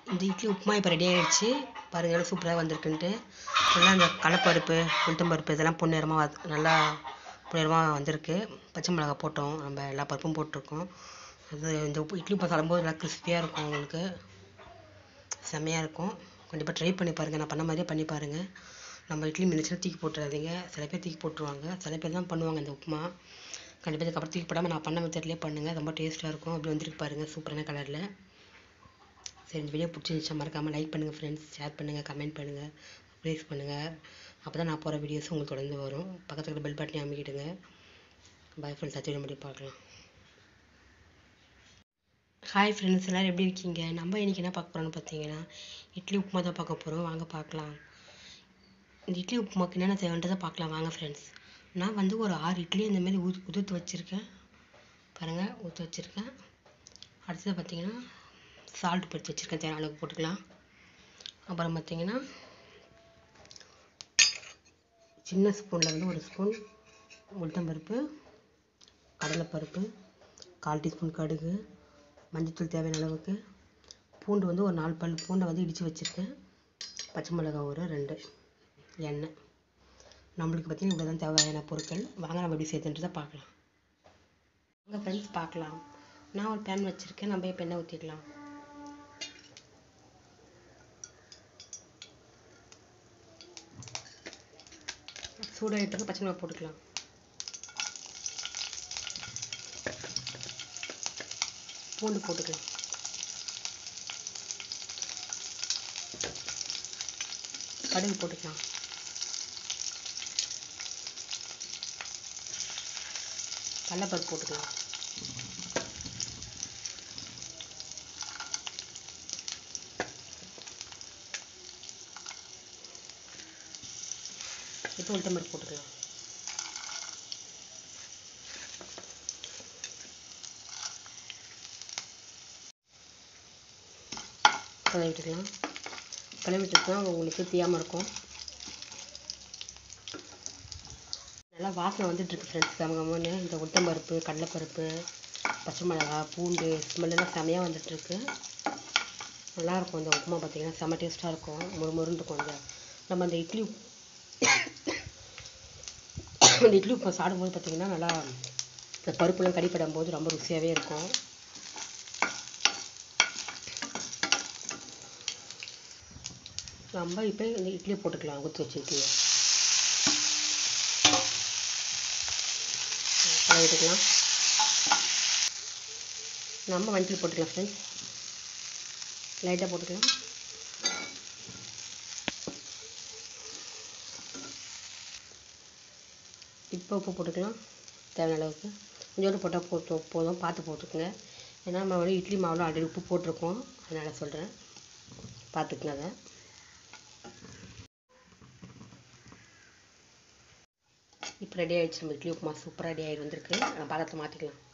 இந்த இட்லி உப்புமா இப்போ ரெடி ஆகிடுச்சு பாருங்கள் சூப்பராக வந்திருக்குன்ட்டு நல்லா இந்த கடலப்பருப்பு உளுத்தம்பருப்பு இதெல்லாம் பொன்னிறமாக வ நல்லா பொன்னிறமாக வந்திருக்கு பச்சை மிளகா போட்டோம் நம்ம எல்லா பருப்பும் போட்டிருக்கோம் அது இந்த உப்பு இட்லி உப்புமா சாப்பிடும்போது நல்லா கிறிஸ்பியாக இருக்கும் உங்களுக்கு செம்மையாக இருக்கும் கண்டிப்பாக ட்ரை பண்ணி பாருங்கள் நான் பண்ண மாதிரியே பண்ணி பாருங்கள் நம்ம இட்லி மினிச்சுனா தூக்கி போட்டுறாதீங்க சில பேர் தூக்கி போட்டுருவாங்க சில பேர் தான் பண்ணுவாங்க இந்த உப்புமா கண்டிப்பாக இதுக்கப்புறம் தூக்கி போடாமல் நான் பண்ண மெத்தட்லேயே பண்ணுங்கள் ரொம்ப டேஸ்ட்டாக இருக்கும் அப்படி வந்துருக்கு பாருங்கள் சூப்பரான கலரில் சரி இந்த வீடியோ பிடிச்சிருந்துச்சா மறக்காமல் லைக் பண்ணுங்கள் ஃப்ரெண்ட்ஸ் ஷேர் பண்ணுங்கள் கமெண்ட் பண்ணுங்கள் ப்ளீஸ் பண்ணுங்கள் அப்போ தான் நான் போகிற வீடியோஸ் உங்களுக்கு தொடர்ந்து வரும் பக்கத்தில் இருக்கிற பெல் பட்டனை அமைக்கிடுங்க பாய் ஃப்ரெண்ட்ஸ் அச்சடி முடி பார்க்கலாம் ஹாய் ஃப்ரெண்ட்ஸ் எல்லோரும் எப்படி இருக்கீங்க நம்ம இன்றைக்கி என்ன பார்க்க போகிறோம்னு பார்த்தீங்கன்னா இட்லி உப்புமா தான் பார்க்க போகிறோம் வாங்க பார்க்கலாம் இந்த இட்லி உப்புமாக்கு என்னென்ன தேவைன்றதை பார்க்கலாம் வாங்க ஃப்ரெண்ட்ஸ் நான் வந்து ஒரு ஆறு இட்லி இந்த மாதிரி ஊத் உதுத்து வச்சுருக்கேன் பாருங்கள் ஊற்றி வச்சுருக்கேன் அடுத்தது பார்த்தீங்கன்னா சால்ட் எடுத்து வச்சுருக்கேன் தேவையான அளவுக்கு போட்டுக்கலாம் அப்புறம் பார்த்தீங்கன்னா சின்ன ஸ்பூனில் வந்து ஒரு ஸ்பூன் உளுத்தம்பருப்பு கடலைப்பருப்பு கால் டீஸ்பூன் கடுகு மஞ்சள்தூள் தேவையான அளவுக்கு பூண்டு வந்து ஒரு நாலு பல் பூண்டை வந்து இடித்து வச்சுருக்கேன் பச்சை மிளகாய் ஒரு ரெண்டு எண்ணெய் நம்மளுக்கு பார்த்தீங்கன்னா இவ்வளோ தான் தேவையான பொருட்கள் வாங்க நம்ம எப்படி சேர்த்துன்றதை பார்க்கலாம் வாங்க ஃப்ரெண்ட்ஸ் பார்க்கலாம் நான் ஒரு பேன் வச்சுருக்கேன் நம்ம இப்போ எண்ணெய் ஊற்றிக்கலாம் சூடாகிட்டு பச்சை மிளகாய் போட்டுக்கலாம் பூண்டு போட்டுக்கலாம் கடுகு போட்டுக்கலாம் கடலப்பருப்பு போட்டுக்கலாம் இப்போ உளுத்தம்பருப்பு போட்டுக்கலாம் கலவி விட்டுக்கலாம் கலவி விட்டுட்டுனா உங்களுக்கு தீயாமல் இருக்கும் நல்லா வாசனை வந்துட்டுருக்கு ஃப்ரெண்ட்ஸ் கமகமன்னு இந்த உளுத்தம்பருப்பு கடலைப்பருப்பு பச்சை மிளகா பூண்டு ஸ்மெல்லாம் செமையாக வந்துட்டுருக்கு நல்லாயிருக்கும் இந்த உப்புமா பார்த்திங்கன்னா செம்ம டேஸ்ட்டாக இருக்கும் முறுமுறுன்னு இருக்கும் இந்த நம்ம அந்த இட்லி அந்த இட்லி உப்புமா சாப்பிடும்போது பார்த்திங்கன்னா நல்லா இந்த பருப்புலாம் கடிப்படும் போது ரொம்ப ருசியாகவே இருக்கும் நம்ம இப்போ இந்த இட்லியை போட்டுக்கலாம் ஊற்றி வச்சு இட்லியை விட்டுக்கலாம் நம்ம வண்டியில் போட்டுக்கலாம் ஃப்ரெண்ட்ஸ் லைட்டாக போட்டுக்கலாம் இப்போ உப்பு போட்டுக்கலாம் தேவையான அளவுக்கு கொஞ்சோண்டு போட்டால் போட்டு போதும் பார்த்து போட்டுக்கோங்க ஏன்னா நம்ம வந்து இட்லி மாவில் ஆல்ரெடி உப்பு போட்டிருக்கோம் அதனால் சொல்கிறேன் பார்த்துக்குங்க அதை இப்போ ரெடி ஆகிடுச்சு நம்ம இட்லி உப்புமா சூப்பராக ரெடி ஆகி வந்திருக்கு நம்ம பாத்திரத்தை மாற்றிக்கலாம்